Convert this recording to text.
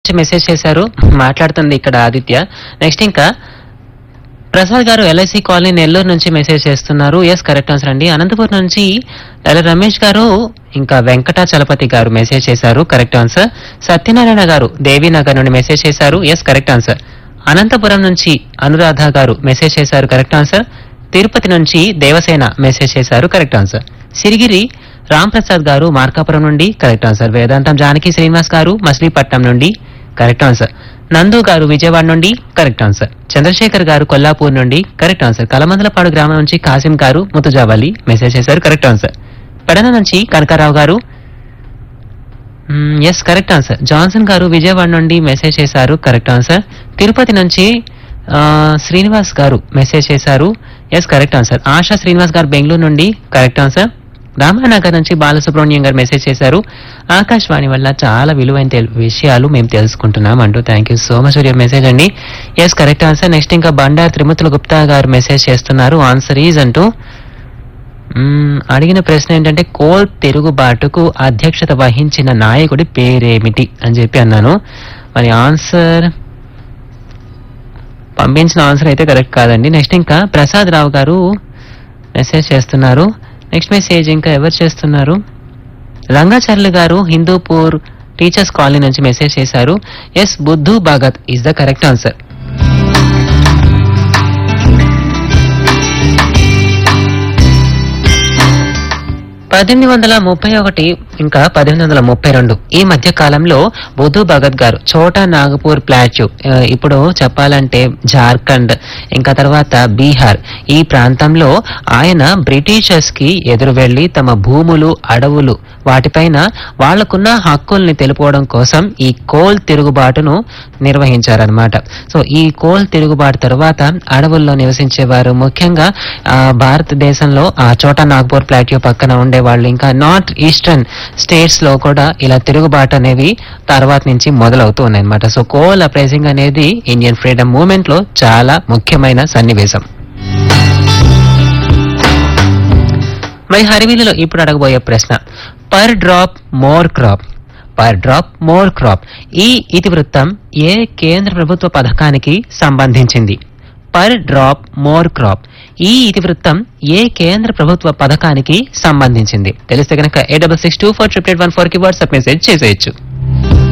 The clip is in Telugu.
నుంచి మెసేజ్ చేశారు మాట్లాడుతుంది ఇక్కడ ఆదిత్య నెక్స్ట్ ఇంకా ప్రసాద్ గారు ఎల్ఐసి కాలనీ నెల్లూరు నుంచి మెసేజ్ చేస్తున్నారు ఎస్ కరెక్ట్ ఆన్సర్ అండి అనంతపురం నుంచి ఎల రమేష్ గారు ఇంకా వెంకటాచలపతి గారు మెసేజ్ చేశారు కరెక్ట్ ఆన్సర్ సత్యనారాయణ గారు దేవీనగర్ నుండి మెసేజ్ చేశారు ఎస్ కరెక్ట్ ఆన్సర్ అనంతపురం నుంచి అనురాధ గారు మెసేజ్ చేశారు కరెక్ట్ ఆన్సర్ తిరుపతి నుంచి దేవసేన మెసేజ్ చేశారు కరెక్ట్ ఆన్సర్ సిరిగిరి రామ్ ప్రసాద్ గారు మార్కాపురం నుండి కరెక్ట్ ఆన్సర్ వేదాంతం జానకి శ్రీనివాస్ గారు మచిలీపట్నం నుండి కరెక్ట్ ఆన్సర్ నందు గారు విజయవాడ నుండి కరెక్ట్ ఆన్సర్ చంద్రశేఖర్ గారు కొల్లాపూర్ నుండి కరెక్ట్ ఆన్సర్ కలమందలపాడు గ్రామం నుంచి కాసిం గారు ముతుజావలి మెసేజ్ చేశారు కరెక్ట్ ఆన్సర్ పెడన నుంచి కనకారావు గారు ఎస్ కరెక్ట్ ఆన్సర్ జాన్సన్ గారు విజయవాడ నుండి మెసేజ్ చేశారు కరెక్ట్ ఆన్సర్ తిరుపతి నుంచి ఆ, శ్రీనివాస్ గారు మెసేజ్ చేశారు yes correct answer Asha Srinivas గారు బెంగళూరు నుండి కరెక్ట్ ఆన్సర్ రామానగర్ నుంచి బాలసుబ్రహ్మణ్యం గారు మెసేజ్ చేశారు ఆకాశవాణి వల్ల చాలా విలువైన తెల్- విషయాలు మేము తెలుసుకుంటున్నాం అంటూ thank you so much for your message అండి ఎస్ కరెక్ట్ ఆన్సర్ నెక్స్ట్ ఇంకా బండారు త్రిమూర్తుల గుప్తా గారు మెసేజ్ చేస్తున్నారు ఆన్సర్ ఈజ్ అంటూ మ్మ్, అడిగిన ప్రశ్న ఏంటంటే కోల్ తిరుగుబాటుకు అధ్యక్షత వహించిన నాయకుడి పేరేమిటి అని చెప్పి అన్నాను మరి ఆన్సర్ పంపించిన ఆన్సర్ అయితే కరెక్ట్ కాదండి నెక్స్ట్ ఇంకా ప్రసాద్ రావు గారు మెసేజ్ చేస్తున్నారు నెక్స్ట్ మెసేజ్ ఇంకా ఎవరు చేస్తున్నారు రంగాచార్యులు గారు హిందూపూర్ టీచర్స్ కాలనీ నుంచి మెసేజ్ చేశారు yes Buddhu Bhagat is the correct answer పద్దెనిమిది వందల ముప్పై ఒకటి ఇంకా పద్దెనిమిది వందల ముప్పై రెండు ఈ మధ్య కాలంలో బుద్ధు భగత్ గారు చోటా నాగపూర్ ప్లాట్యూ ఆ, ఇప్పుడు చెప్పాలంటే జార్ఖండ్ ఇంకా తర్వాత బీహార్ ఈ ప్రాంతంలో ఆయన బ్రిటిషర్స్ కి ఎదురు వెళ్లి తమ భూములు అడవులు వాటిపైన వాళ్లకున్న హక్కుల్ని తెలుపుకోవడం కోసం ఈ కోల్ తిరుగుబాటును నిర్వహించారనమాట సో ఈ కోల్ తిరుగుబాటు తర్వాత అడవుల్లో నివసించేవారు ముఖ్యంగా ఆ, భారతదేశంలో ఆ చోటా నాగ్పూర్ ప్లాట్యూ పక్కన ఉండే వాళ్ళు ఇంకా నార్త్ ఈస్టర్న్ స్టేట్స్ లో కూడా ఇలా తిరుగుబాటు అనేవి తర్వాత నుంచి మొదలవుతూ ఉన్నాయి అనమాట సో కోల్ అప్రైజింగ్ అనేది ఇండియన్ ఫ్రీడమ్ మూవ్మెంట్ లో చాలా ముఖ్యమైన సన్నివేశం మరి హరివిల్లులో ఇప్పుడు అడగబోయే ప్రశ్న per drop more crop per drop more crop ఈ ఇతివృత్తం ఏ కేంద్ర ప్రభుత్వ పథకానికి సంబంధించింది పర్ డ్రాప్ మోర్ క్రాప్ ఈ ఇతివృత్తం ఏ కేంద్ర ప్రభుత్వ పథకానికి సంబంధించింది తెలిస్తే కనుక ఏ double six two four triple eight one four కి వాట్సాప్ మెసేజ్ చేసేయచ్చు